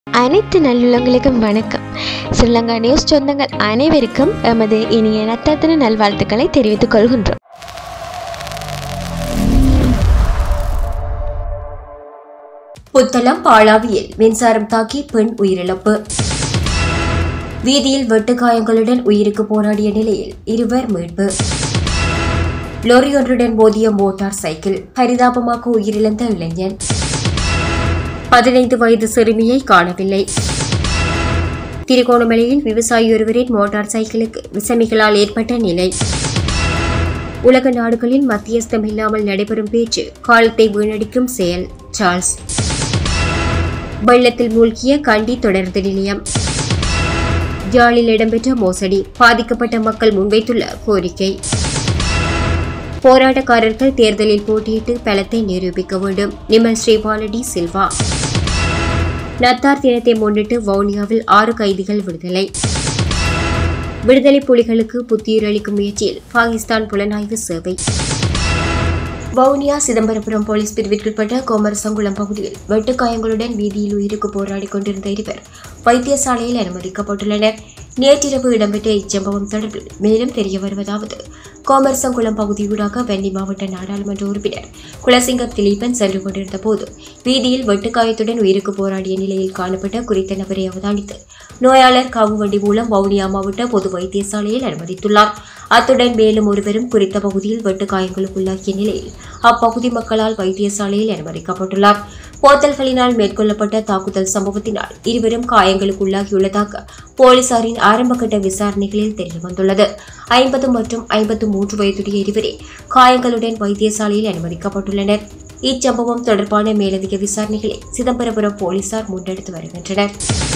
அனைத்து நல்லுள்ளங்களுக்கும் வணக்கம் ஸ்ரீலங்கா நியூஸ் சொந்தங்கள் அனைவருக்கும் எமது இனிய நத்தாத்தின நல்வாழ்த்துக்களை தெரிவித்துக் கொள்கின்றோம் புத்தளம் பாலாவியில் மின்சாரம் தாக்கி பெண் உயிரிழப்பு வீதியில் வெட்டுக்காயங்களுடன் உயிருக்கு போராடிய நிலையில் இருவர் மீட்பு லொரியொன்றுடன் மோதிய மோட்டார் சைக்கிள் பரிதாபமாக உயிரிழந்த இளைஞன் பதினைந்து வயது சிறுமியை காணவில்லை திருகோணமலையில் விவசாயி ஒருவரின் மோட்டார் சைக்கிளுக்கு விசமிகளால் ஏற்பட்ட நிலை உலக நாடுகளின் மத்தியஸ்தம் இல்லாமல் நடைபெறும் பேச்சு காலத்தை வீணடிக்கும் செயல் சார்ல்ஸ் வெள்ளத்தில் மூழ்கிய கண்டி தொடர்ந்து நிலையம் யாழில் இடம்பெற்ற மோசடி பாதிக்கப்பட்ட மக்கள் முன்வைத்துள்ள கோரிக்கை போராட்டக்காரர்கள் தேர்தலில் போட்டியிட்டு பலத்தை நிரூபிக்க வேண்டும் நிமல் ஸ்ரீபாலடி சில்வா நத்தார் தினத்தை முன்னிட்டு வவுனியாவில் ஆறு கைதிகள் விடுதலை விடுதலை புலிகளுக்கு புத்துயிரளிக்கும் முயற்சியில் பாகிஸ்தான் புலனாய்வு சேவை வவுனியா சிதம்பரபுரம் போலீஸ் பிரிவிற்குட்பட்ட கோமரசங்குளம் பகுதியில் வெட்டுக்காயங்களுடன் வீதியில் உயிருக்கு போராடி கொண்டிருந்த இருவர் வைத்தியசாலையில் அனுமதிக்கப்பட்டுள்ளனர் நேற்றிரவு இடம்பெற்ற இச்சம்பவம் தொடர்பில் மேலும் தெரிய வருவதாவது கோமரசங்குளம் பகுதியூடாக வெள்ளி மாவட்ட நாடாளுமன்ற உறுப்பினர் குலசிங்கம் திலீபன் சென்று கொண்டிருந்த போது வீதியில் வெட்டுக்காயத்துடன் உயிருக்கு போராடிய நிலையில் காணப்பட்ட குறித்த நபரை அவதானித்து நோயாளர் காவு வண்டி மூலம் வவுனியா மாவட்ட பொது வைத்தியசாலையில் அனுமதித்துள்ளார் அத்துடன் மேலும் ஒருவரும் குறித்த பகுதியில் வெட்டுக்காயங்களுக்குள்ளாகிய நிலையில் அப்பகுதி மக்களால் வைத்தியசாலையில் அனுமதிக்கப்பட்டுள்ளார் போத்தல்களினால் மேற்கொள்ளப்பட்ட தாக்குதல் சம்பவத்தினால் இருவரும் காயங்களுக்குள்ளாகியுள்ளதாக போலீசாரின் ஆரம்பகட்ட விசாரணைகளில் தெரியவந்துள்ளது ஐம்பது மற்றும் ஐம்பத்து மூன்று வயதுடைய இருவரே காயங்களுடன் வைத்தியசாலையில் அனுமதிக்கப்பட்டுள்ளனர் இச்சம்பவம் தொடர்பான மேலதிக விசாரணைகளை சிதம்பரபுரம் போலீசார் முன்னெடுத்து வருகின்றனர்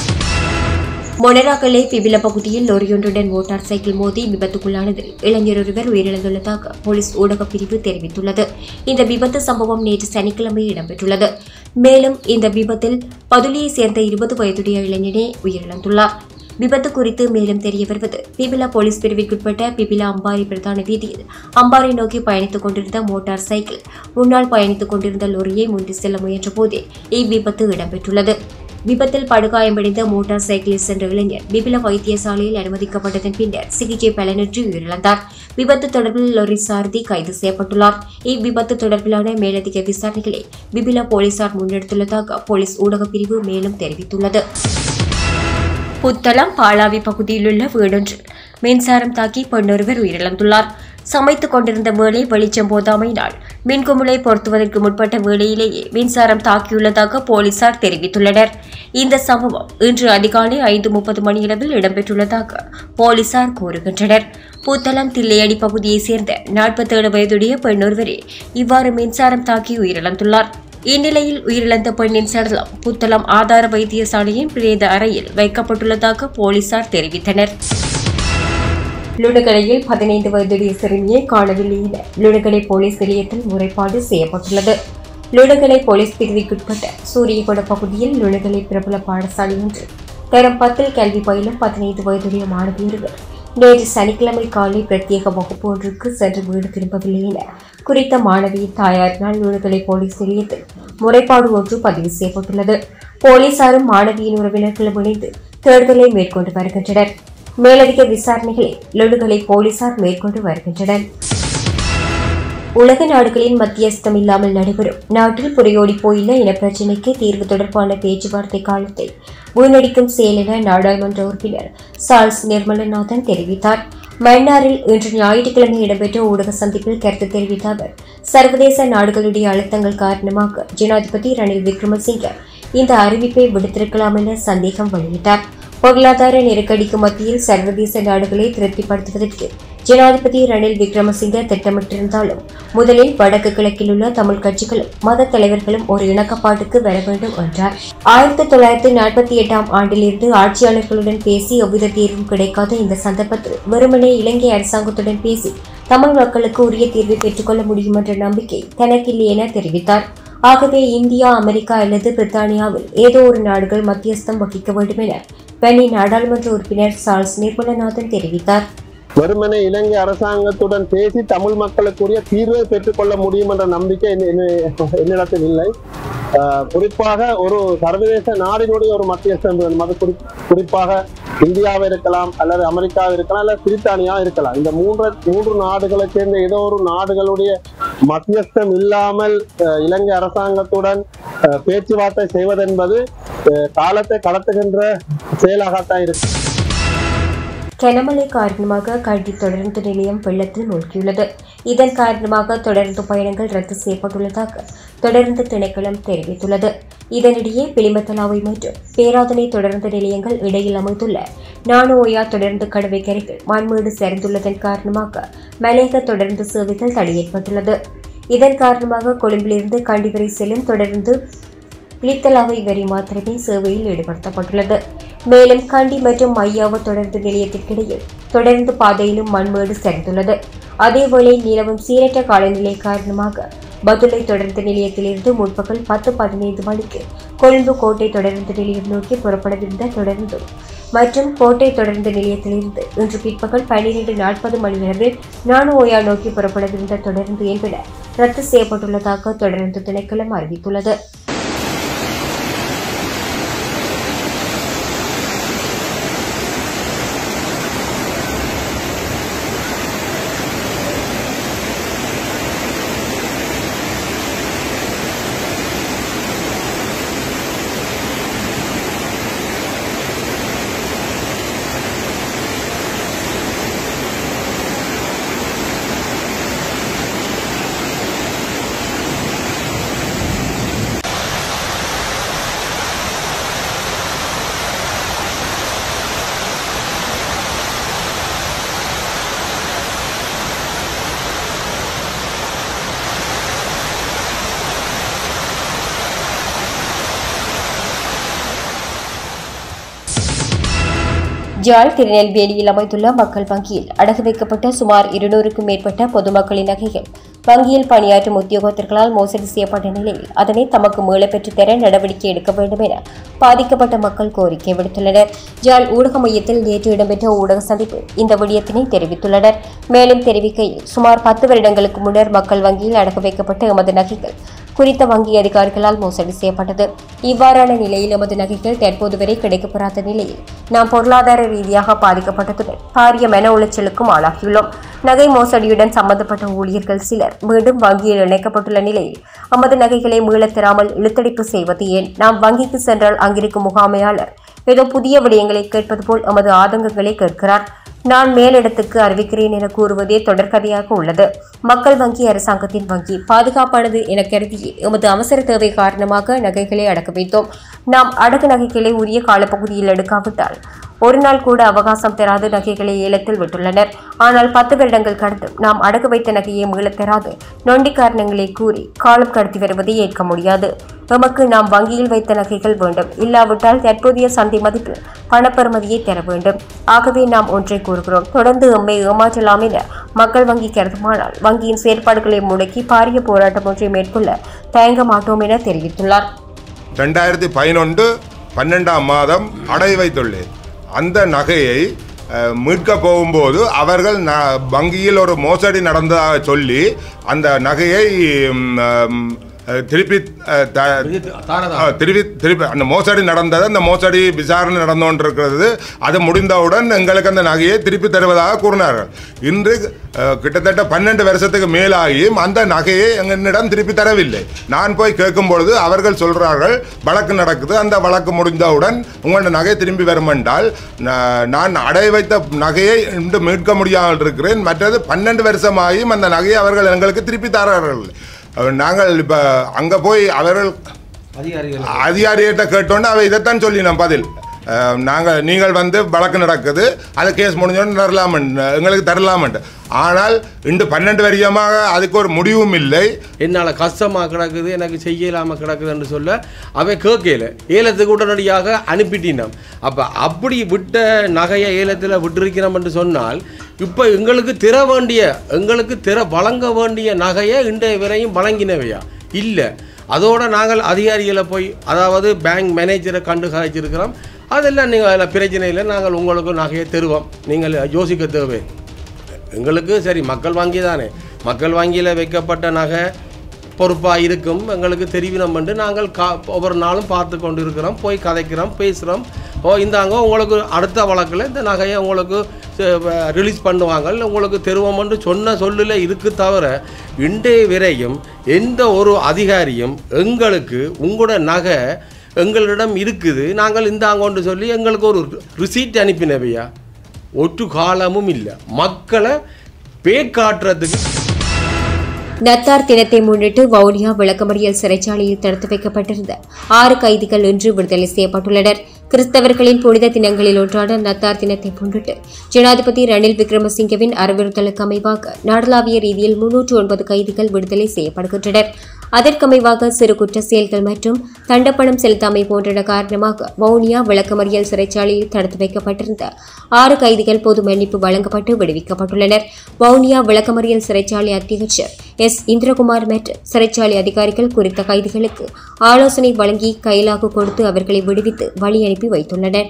மொனராகலை பிபில பகுதியில் லொரியொன்றுடன் மோட்டார் சைக்கிள் மோதி விபத்துக்குள்ளானதில் இளைஞர் ஒருவர் உயிரிழந்துள்ளதாக போலீஸ் ஊடகப் பிரிவு தெரிவித்துள்ளது இந்த விபத்து சம்பவம் நேற்று சனிக்கிழமை இடம்பெற்றுள்ளது மேலும் இந்த விபத்தில் பதுளியைச் சேர்ந்த இருபது வயதுடைய இளைஞனே உயிரிழந்துள்ளார் விபத்து குறித்து மேலும் தெரிய வருவது பிபிலா போலீஸ் பிரிவிற்குட்பட்ட பிபிலா அம்பாரி பிரதான வீதியில் அம்பாறை நோக்கி பயணித்துக் கொண்டிருந்த மோட்டார் சைக்கிள் முன்னால் பயணித்துக் கொண்டிருந்த லொரியை முந்தி செல்ல முயன்ற போதே இவ்விபத்து இடம்பெற்றுள்ளது விபத்தில் படுகாயமடைந்த மோட்டார் சைக்கிளில் சென்ற இளைஞர் பிபில வைத்தியசாலையில் அனுமதிக்கப்பட்டதன் பின்னர் சிகிச்சை பலனின்றி உயிரிழந்தார் விபத்து தொடர்பில் லொரி சாரதி கைது செய்யப்பட்டுள்ளார் இவ்விபத்து தொடர்பிலான மேலதிக விசாரணைகளை பிபில போலீசார் முன்னெடுத்துள்ளதாக போலீஸ் ஊடகப் பிரிவு மேலும் தெரிவித்துள்ளது புத்தளம் பாலாவி பகுதியிலுள்ள வீடொன்றில் மின்சாரம் தாக்கி பெண்ணொருவர் உயிரிழந்துள்ளார் சமைத்துக் கொண்டிருந்த வேளை வெளிச்சம் போதாமையினால் மின்குமிழை பொருத்துவதற்கு முற்பட்ட வேளையிலேயே மின்சாரம் தாக்கியுள்ளதாக போலீசார் தெரிவித்துள்ளனர் இந்த சம்பவம் இன்று அதிகாலை ஐந்து முப்பது மணியளவில் இடம்பெற்றுள்ளதாக போலீசார் கூறுகின்றனர் புத்தளம் தில்லையடி பகுதியைச் சேர்ந்த நாற்பத்தேழு வயதுடைய பெண்ணொருவரே இவ்வாறு மின்சாரம் தாக்கி உயிரிழந்துள்ளார் இந்நிலையில் உயிரிழந்த பெண்ணின் சடலம் புத்தளம் ஆதார வைத்தியசாலையின் பிரேத அறையில் வைக்கப்பட்டுள்ளதாக போலீசார் தெரிவித்தனர் லுணுகலையில் பதினைந்து வயதுடைய சிறுமியை காணவில்லை என லுணுகலை போலீஸ் நிலையத்தில் முறைப்பாடு செய்யப்பட்டுள்ளது லுணுகலை போலீஸ் பிரிவுக்குட்பட்ட சூரியகொட பகுதியில் லுணுகலை பிரபல பாடசாலை ஒன்று தரம் பத்தில் கல்வி பயிலும் பதினைந்து வயதுடைய மாணவி ஒருவர் நேற்று சனிக்கிழமை காலை பிரத்யேக வகுப்பு ஒன்றுக்கு சென்று வீடு திரும்பவில்லை என குறித்த மாணவியின் தாயாரினால் நூல்களை போலீஸ் நிலையத்தில் முறைப்பாடு ஒன்று பதிவு செய்யப்பட்டுள்ளது போலீசாரும் மாணவியின் உறவினர்களும் இணைந்து தேடுதலை மேற்கொண்டு வருகின்றனர் மேலதிக விசாரணைகளை லொடுகளை போலீசார் மேற்கொண்டு வருகின்றனர் உலக நாடுகளின் மத்தியஸ்தம் இல்லாமல் நடைபெறும் நாட்டில் புரையோடி போயுள்ள இனப்பிரச்சினைக்கு தீர்வு தொடர்பான பேச்சுவார்த்தை காலத்தை வீணடிக்கும் செயல் என நாடாளுமன்ற உறுப்பினர் சார்ல்ஸ் நிர்மலநாதன் தெரிவித்தார் மன்னாரில் இன்று ஞாயிற்றுக்கிழமை இடம்பெற்ற ஊடக சந்திப்பில் கருத்து தெரிவித்த அவர் சர்வதேச நாடுகளுடைய அழுத்தங்கள் காரணமாக ஜனாதிபதி ரணில் விக்ரமசிங்க இந்த அறிவிப்பை விடுத்திருக்கலாம் என சந்தேகம் வெளியிட்டார் பொருளாதார நெருக்கடிக்கு மத்தியில் சர்வதேச நாடுகளை திருப்திப்படுத்துவதற்கு ஜனாதிபதி ரணில் விக்ரமசிங்க திட்டமிட்டிருந்தாலும் முதலில் வடக்கு கிழக்கில் உள்ள தமிழ் கட்சிகளும் மத தலைவர்களும் ஒரு இணக்கப்பாட்டுக்கு வர வேண்டும் என்றார் ஆயிரத்தி தொள்ளாயிரத்தி நாற்பத்தி எட்டாம் ஆண்டிலிருந்து ஆட்சியாளர்களுடன் பேசி எவ்வித தீர்வும் கிடைக்காத இந்த சந்தர்ப்பத்தில் வெறுமனே இலங்கை அரசாங்கத்துடன் பேசி தமிழ் மக்களுக்கு உரிய தீர்வை பெற்றுக்கொள்ள முடியும் என்ற நம்பிக்கை தனக்கில்லை என தெரிவித்தார் ஆகவே இந்தியா அமெரிக்கா அல்லது பிரித்தானியாவில் ஏதோ ஒரு நாடுகள் மத்தியஸ்தம் வகிக்க வேண்டும் என பென்னி நாடாளுமன்ற உறுப்பினர் சார்ல்ஸ் நிர்மலநாதன் தெரிவித்தார் வெறுமனே இலங்கை அரசாங்கத்துடன் பேசி தமிழ் மக்களுக்குரிய தீர்வை பெற்றுக்கொள்ள முடியும் என்ற நம்பிக்கை என்ன- என்ன- என்னிடத்தில் இல்லை ஆஹ் குறிப்பாக ஒரு சர்வதேச நாடினுடைய ஒரு மத்தியஸ்தம் வேண்டும் அது குறி குறிப்பாக இந்தியாவை இருக்கலாம் அல்லது அமெரிக்காவை இருக்கலாம் அல்லது பிரித்தானியா இருக்கலாம் இந்த மூன்று மூன்று நாடுகளை சேர்ந்த ஏதோ ஒரு நாடுகளுடைய மத்தியஸ்தம் இல்லாமல் ஆஹ் இலங்கை அரசாங்கத்துடன் ஆஹ் பேச்சுவார்த்தை செய்வதென்பது ஆஹ் காலத்தை கடத்துகின்ற செயலாகத்தான் இருக்கு கனமழை காரணமாக கல்வி தொடர்ந்து நிலையம் வெள்ளத்தில் மூழ்கியுள்ளது இதன் காரணமாக தொடர்ந்து பயணங்கள் ரத்து செய்யப்பட்டுள்ளதாக தொடர்ந்து திணைக்களம் தெரிவித்துள்ளது இதனிடையே பிலிமத்தலாவை மற்றும் பேராதனை தொடர்ந்து நிலையங்கள் இடையில் அமைந்துள்ள நானோயா தொடர்ந்து கடவைக்கரைகள் மண்மேடு சரிந்துள்ளதன் காரணமாக மலையக தொடர்ந்து சேவைகள் தடை ஏற்பட்டுள்ளது இதன் காரணமாக கொழும்பிலிருந்து கண்டி வரை செல்லும் தொடர்ந்து பிலித்தலாவை வரி மாத்திரமே சேவையில் ஈடுபடுத்தப்பட்டுள்ளது மேலும் கண்டி மற்றும் மையாவ தொடர்ந்து நிலையத்திற்கிடையில் தொடர்ந்து பாதையிலும் மண்மேடு சரிந்துள்ளது அதேவேளை நிலவும் சீரற்ற காலநிலை காரணமாக பதுளை தொடர்ந்து நிலையத்திலிருந்து முற்பகல் பத்து பதினைந்து மணிக்கு கொழும்பு கோட்டை தொடர்ந்து நிலையம் நோக்கி புறப்படவிருந்த தொடர்ந்து மற்றும் கோட்டை தொடர்ந்து நிலையத்திலிருந்து இன்று பிற்பகல் பன்னிரண்டு நாற்பது மணியளவில் நானுஓயா நோக்கி புறப்படவிருந்த தொடர்ந்து என்பன ரத்து செய்யப்பட்டுள்ளதாக தொடர்ந்து திணைக்களம் அறிவித்துள்ளது ஜாழ் திருநெல்வேலியில் அமைந்துள்ள மக்கள் வங்கியில் அடகு வைக்கப்பட்ட சுமார் இருநூறுக்கும் மேற்பட்ட பொதுமக்களின் நகைகள் வங்கியில் பணியாற்றும் உத்தியோகத்தர்களால் மோசடி செய்யப்பட்ட நிலையில் அதனை தமக்கு மீளப் பெற்றுத் தர நடவடிக்கை எடுக்க வேண்டும் என பாதிக்கப்பட்ட மக்கள் கோரிக்கை விடுத்துள்ளனர் ஜாழ் ஊடக மையத்தில் நேற்று இடம்பெற்ற ஊடக சந்திப்பில் இந்த விடயத்தினை தெரிவித்துள்ளனர் மேலும் தெரிவிக்கையில் சுமார் பத்து வருடங்களுக்கு முன்னர் மக்கள் வங்கியில் அடகு வைக்கப்பட்ட எமது நகைகள் குறித்த வங்கி அதிகாரிகளால் மோசடி செய்யப்பட்டது இவ்வாறான நிலையில் எமது நகைகள் தற்போது வரை கிடைக்கப்பெறாத நிலையில் நாம் பொருளாதார ரீதியாக பாதிக்கப்பட்டதுடன் பாரிய மன உளைச்சலுக்கும் ஆளாகியுள்ளோம் நகை மோசடியுடன் சம்பந்தப்பட்ட ஊழியர்கள் சிலர் மீண்டும் வங்கியில் இணைக்கப்பட்டுள்ள நிலையில் நமது நகைகளை மீளத் தராமல் இழுத்தடிப்பு செய்வது ஏன் நாம் வங்கிக்கு சென்றால் அங்கிருக்கும் முகாமையாளர் ஏதோ புதிய விடயங்களை கேட்பது போல் எமது ஆதங்கங்களை கேட்கிறார் நான் மேலிடத்துக்கு அறிவிக்கிறேன் என கூறுவதே தொடர்கதையாக உள்ளது மக்கள் வங்கி அரசாங்கத்தின் வங்கி பாதுகாப்பானது என கருதி எமது அவசர தேவை காரணமாக நகைகளை அடக்க வைத்தோம் நாம் அடகு நகைகளை உரிய காலப்பகுதியில் எடுக்காவிட்டால் ஒரு நாள் கூட அவகாசம் தராது நகைகளை ஏலத்தில் விட்டுள்ளனர் ஆனால் பத்து வருடங்கள் கடந்தும் நாம் அடகு வைத்த நகையை மீளத் தராது நொண்டி காரணங்களை கூறி காலம் கடத்தி வருவதை ஏற்க முடியாது எமக்கு நாம் வங்கியில் வைத்த நகைகள் வேண்டும் இல்லாவிட்டால் தற்போதைய சந்தை மதிப்பில் பணப்பெறுமதியை தர வேண்டும் ஆகவே நாம் ஒன்றை கூறுகிறோம் தொடர்ந்து எம்மை ஏமாற்றலாம் என மக்கள் வங்கி கருதுமானால் வங்கியின் செயற்பாடுகளை முடக்கி பாரிய போராட்டம் ஒன்றை மேற்கொள்ள தயங்க மாட்டோம் என தெரிவித்துள்ளார் ரெண்டாயிரத்தி பதினொன்று பன்னெண்டாம் மாதம் அடை வைத்துள்ளேன் அந்த நகையை அஹ், மீட்க போகும்போது அவர்கள் ந வங்கியில் ஒரு மோசடி நடந்ததாக சொல்லி அந்த நகையை ம், ம், அஹ், திருப்பி அஹ், த- தாரதா ஆ, திருப்பி திருப்பி அந்த மோசடி நடந்தது அந்த மோசடி விசாரணை நடந்து கொண்டிருக்கிறது அது முடிந்தவுடன் எங்களுக்கு அந்த நகையை திருப்பி தருவதாக கூறினார்கள் இன்று அஹ், கிட்டத்தட்ட பன்னெண்டு வருஷத்துக்கு மேலாகியும் அந்த நகையை என்னிடம் திருப்பி தரவில்லை நான் போய் கேட்கும் பொழுது அவர்கள் சொல்றார்கள் வழக்கு நடக்குது அந்த வழக்கு முடிந்தவுடன் உங்களோட நகை திரும்பி வரும் என்றால் நா- நான் அடை வைத்த நகையை இன்று மீட்க முடியாமல் இருக்கிறேன் மற்றது பன்னெண்டு வருஷமாகியும் அந்த நகையை அவர்கள் எங்களுக்கு திருப்பி தரார்கள் அஹ், நாங்கள் இப்போ அங்கே போய் அவர்கள் அதிகாரிகள் அதிகாரிகிட்ட கேட்டோன்னே அவ இதைத்தான் சொல்லினோம் பதில் அஹ், நாங்கள் நீங்கள் வந்து வழக்கு நடக்குது அது கேஸ் முடிஞ்சோன்னு தரலாமன் எங்களுக்கு தரலாமன்ட்டு ஆனால் இன்று பன்னெண்டு வருஷமாக அதுக்கு ஒரு முடிவும் இல்லை என்னால் கஷ்டமாக கிடக்குது எனக்கு செய்ய இல்லாமல் கிடக்குதுன்னு சொல்ல அவன் கேட்கல ஏலத்துக்கு உடனடியாக அனுப்பிட்டினோம் அப்போ அப்படி விட்ட நகையை ஏலத்தில் விட்டிருக்கிறோம் என்று சொன்னால் இப்போ எங்களுக்கு திற வேண்டிய எங்களுக்கு திற வழங்க வேண்டிய நகையை இன்றைய வரையும் வழங்கினவையா இல்லை அதோட நாங்கள் அதிகாரிகளை போய் அதாவது பேங்க் மேனேஜரை கண்டு கழிச்சிருக்கிறோம் அதெல்லாம் நீங்கள் அதில் பிரச்சனை இல்லை நாங்கள் உங்களுக்கு நகையை தருவோம் நீங்கள் யோசிக்க தேவை எங்களுக்கு சரி மக்கள் வங்கி தானே மக்கள் வங்கியில் வைக்கப்பட்ட நகை பொறுப்பாக இருக்கும் எங்களுக்கு தெரிவினம் என்று நாங்கள் கா ஒவ்வொரு நாளும் பார்த்து கொண்டு இருக்கிறோம் போய் கதைக்கிறோம் பேசுகிறோம் ஓ இந்தாங்க உங்களுக்கு அடுத்த வழக்கில் இந்த நகையை உங்களுக்கு ரிலீஸ் பண்ணுவாங்க இல்லை உங்களுக்கு தெருவோம்னு சொன்ன சொல்லில் இருக்கு தவிர இன்றைய வரையும் எந்த ஒரு அதிகாரியும் எங்களுக்கு உங்களோட நகை எங்களிடம் இருக்குது நாங்கள் இந்தாங்கன்னு சொல்லி எங்களுக்கு ஒரு ரிசீட் அனுப்பினவையா ஒற்று காலமும் இல்லை மக்களை பேக்காட்டுறதுக்கு நத்தார் தினத்தை முன்னிட்டு வவுனியா விளக்கமறியல் சிறைச்சாலையில் தடுத்து வைக்கப்பட்டிருந்த ஆறு கைதிகள் இன்று விடுதலை செய்யப்பட்டுள்ளனர் கிறிஸ்தவர்களின் புனித தினங்களில் ஒன்றான நத்தார் தினத்தை முன்னிட்டு ஜனாதிபதி ரணில் விக்ரமசிங்கவின் அறிவுறுத்தலுக்கு அமைவாக நாடளாவிய ரீதியில் முன்னூற்று ஒன்பது கைதிகள் விடுதலை செய்யப்படுகின்றனர் அதற்கமைவாக சிறு குற்ற செயல்கள் மற்றும் தண்டப்பணம் செலுத்தாமை போன்றன காரணமாக வவுனியா விளக்கமறியல் சிறைச்சாலையில் தடுத்து வைக்கப்பட்டிருந்த ஆறு கைதிகள் பொது மன்னிப்பு வழங்கப்பட்டு விடுவிக்கப்பட்டுள்ளனர் வவுனியா விளக்கமறியல் சிறைச்சாலை அத்தியட்சர் எஸ் இந்திரகுமார் மற்றும் சிறைச்சாலை அதிகாரிகள் குறித்த கைதிகளுக்கு ஆலோசனை வழங்கி கையிலாக கொடுத்து அவர்களை விடுவித்து வழி அனுப்பி வைத்துள்ளனர்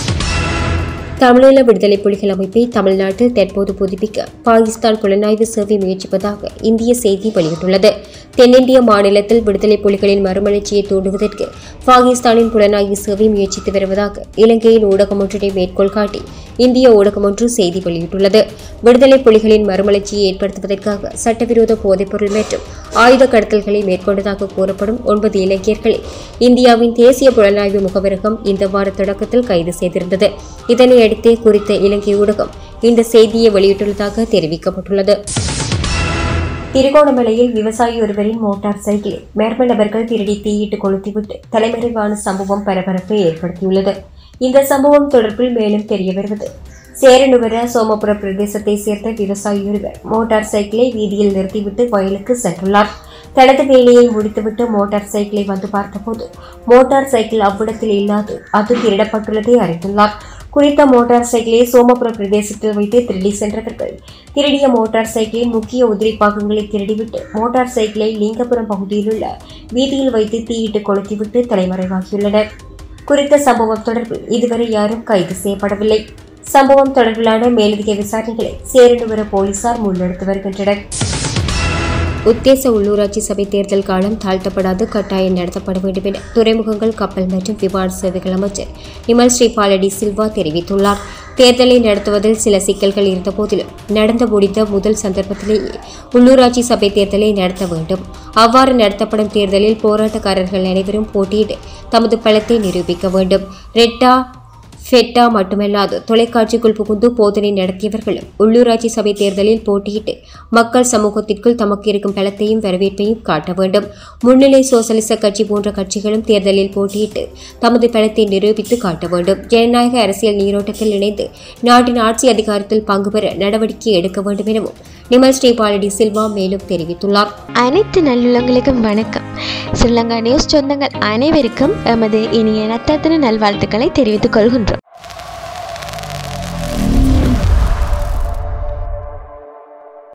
தமிழீழ விடுதலை புலிகள் அமைப்பை தமிழ்நாட்டில் தற்போது புதுப்பிக்க பாகிஸ்தான் புலனாய்வு சேவை முயற்சிப்பதாக இந்திய செய்தி வெளியிட்டுள்ளது தென்னிந்திய மாநிலத்தில் விடுதலை புலிகளின் மறுமலர்ச்சியை தூண்டுவதற்கு பாகிஸ்தானின் புலனாய்வு சேவை முயற்சித்து வருவதாக இலங்கையின் ஊடகம் ஒன்றினை மேற்கோள் காட்டி இந்திய ஊடகம் ஒன்று செய்தி வெளியிட்டுள்ளது விடுதலை புலிகளின் மறுமலர்ச்சியை ஏற்படுத்துவதற்காக சட்டவிரோத போதைப்பொருள் மற்றும் ஆயுத கடத்தல்களை மேற்கொண்டதாக கூறப்படும் ஒன்பது இலங்கையர்களை இந்தியாவின் தேசிய புலனாய்வு முகவரகம் இந்த வார தொடக்கத்தில் கைது செய்திருந்தது இதனை அடுத்தே குறித்த இலங்கை ஊடகம் இந்த செய்தியை வெளியிட்டுள்ளதாக தெரிவிக்கப்பட்டுள்ளது திருகோணமலையில் விவசாயி ஒருவரின் மோட்டார் சைக்கிளை மேற்ப நபர்கள் திருடி தீயிட்டு கொளுத்திவிட்டு தலைமறைவான சம்பவம் பரபரப்பை ஏற்படுத்தியுள்ளது இந்த சம்பவம் தொடர்பில் மேலும் தெரிய வருவது சேரனுவர சோமபுர பிரதேசத்தை சேர்ந்த விவசாயி ஒருவர் மோட்டார் சைக்கிளை வீதியில் நிறுத்திவிட்டு வயலுக்கு சென்றுள்ளார் தனது வேலையை முடித்துவிட்டு மோட்டார் சைக்கிளை வந்து பார்த்தபோது மோட்டார் சைக்கிள் அவ்விடத்தில் இல்லாது அது திருடப்பட்டுள்ளதை அறிந்துள்ளார் குறித்த மோட்டார் சைக்கிளை சோமபுர பிரதேசத்தில் வைத்து திருடி சென்றவர்கள் திருடிய மோட்டார் சைக்கிளின் முக்கிய உதிரி பாகங்களை திருடிவிட்டு மோட்டார் சைக்கிளை லிங்கபுரம் பகுதியில் உள்ள வீதியில் வைத்து தீயிட்டு கொளுத்திவிட்டு தலைமறைவாகியுள்ளனர் குறித்த சம்பவம் தொடர்பில் இதுவரை யாரும் கைது செய்யப்படவில்லை சம்பவம் தொடர்பிலான மேலதிக விசாரணைகளை சேரனுவர போலீசார் முன்னெடுத்து வருகின்றனர் உத்தேச உள்ளூராட்சி சபை தேர்தல் காலம் தாழ்த்தப்படாது கட்டாயம் நடத்தப்பட வேண்டும் என துறைமுகங்கள் கப்பல் மற்றும் விமான சேவைகள் அமைச்சர் நிமல் ஸ்ரீபாலடி சில்வா தெரிவித்துள்ளார் தேர்தலை நடத்துவதில் சில சிக்கல்கள் இருந்த போதிலும் நடந்து முடிந்த முதல் சந்தர்ப்பத்திலேயே உள்ளூராட்சி சபை தேர்தலை நடத்த வேண்டும் அவ்வாறு நடத்தப்படும் தேர்தலில் போராட்டக்காரர்கள் அனைவரும் போட்டியிட்டு தமது பலத்தை நிரூபிக்க வேண்டும் ரெட்டா ஃபெட்டா மட்டுமல்லாது தொலைக்காட்சிக்குள் புகுந்து போதனை நடத்தியவர்களும் உள்ளூராட்சி சபை தேர்தலில் போட்டியிட்டு மக்கள் சமூகத்திற்குள் தமக்கு இருக்கும் பலத்தையும் வரவேற்பையும் காட்ட வேண்டும் முன்னிலை சோசலிச கட்சி போன்ற கட்சிகளும் தேர்தலில் போட்டியிட்டு தமது பலத்தை நிரூபித்து காட்ட வேண்டும் ஜனநாயக அரசியல் நீரோட்டத்தில் இணைந்து நாட்டின் ஆட்சி அதிகாரத்தில் பங்கு பெற நடவடிக்கை எடுக்க வேண்டும் எனவும் நிமல் ஸ்ரீபாலடி சில்வா மேலும் தெரிவித்துள்ளார் அனைத்து நல்லுள்ளங்களுக்கும் வணக்கம் ஸ்ரீலங்கா நியூஸ் சொந்தங்கள் அனைவருக்கும் எமது இனிய நத்தாத்தின நல்வாழ்த்துக்களை தெரிவித்துக் கொள்கின்றோம்